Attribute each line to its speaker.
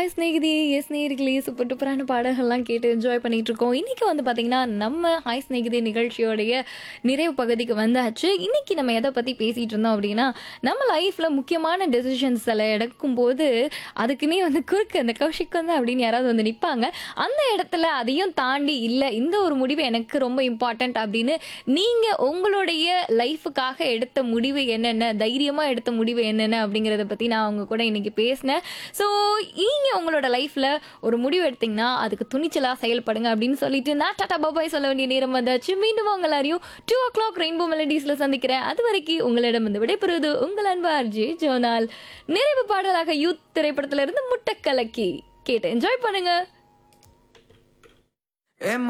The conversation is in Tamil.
Speaker 1: ஹாய் ஸ்நேகிதி எஸ் நேர்களே சூப்பர் டூப்பரான பாடல்கள்லாம் கேட்டு என்ஜாய் பண்ணிட்டு இருக்கோம் இன்னைக்கு வந்து பார்த்தீங்கன்னா நம்ம ஹாய் ஸ்நேகிதி நிகழ்ச்சியோடைய நிறைவு பகுதிக்கு வந்தாச்சு இன்னைக்கு நம்ம எதை பற்றி பேசிட்டு இருந்தோம் அப்படின்னா நம்ம லைஃப்பில் முக்கியமான டெசிஷன்ஸ் எல்லாம் எடுக்கும்போது அதுக்குன்னே வந்து குறுக்கு அந்த கௌஷிக் வந்து அப்படின்னு யாராவது வந்து நிற்பாங்க அந்த இடத்துல அதையும் தாண்டி இல்லை இந்த ஒரு முடிவு எனக்கு ரொம்ப இம்பார்ட்டண்ட் அப்படின்னு நீங்கள் உங்களுடைய லைஃபுக்காக எடுத்த முடிவு என்னென்ன தைரியமாக எடுத்த முடிவு என்னென்ன அப்படிங்கிறத பற்றி நான் அவங்க கூட இன்னைக்கு பேசினேன் ஸோ நீங்கள் உங்களோட லைஃப்பில் ஒரு முடிவு எடுத்தீங்கன்னா அதுக்கு துணிச்சலாக செயல்படுங்க அப்படின்னு சொல்லிட்டு நான் டாடா பாபாய் சொல்ல வேண்டிய நேரம் வந்தாச்சு மீண்டும் உங்க எல்லாரையும் டூ ஓ கிளாக் ரெயின்போ மெலடிஸில் சந்திக்கிறேன் அது வரைக்கும் உங்களிடம் வந்து விடைபெறுவது உங்கள் அன்பு அர்ஜி ஜோனால் நிறைவு பாடலாக யூத் திரைப்படத்துல இருந்து முட்டை கலக்கி கேட்டு என்ஜாய் பண்ணுங்க
Speaker 2: Emma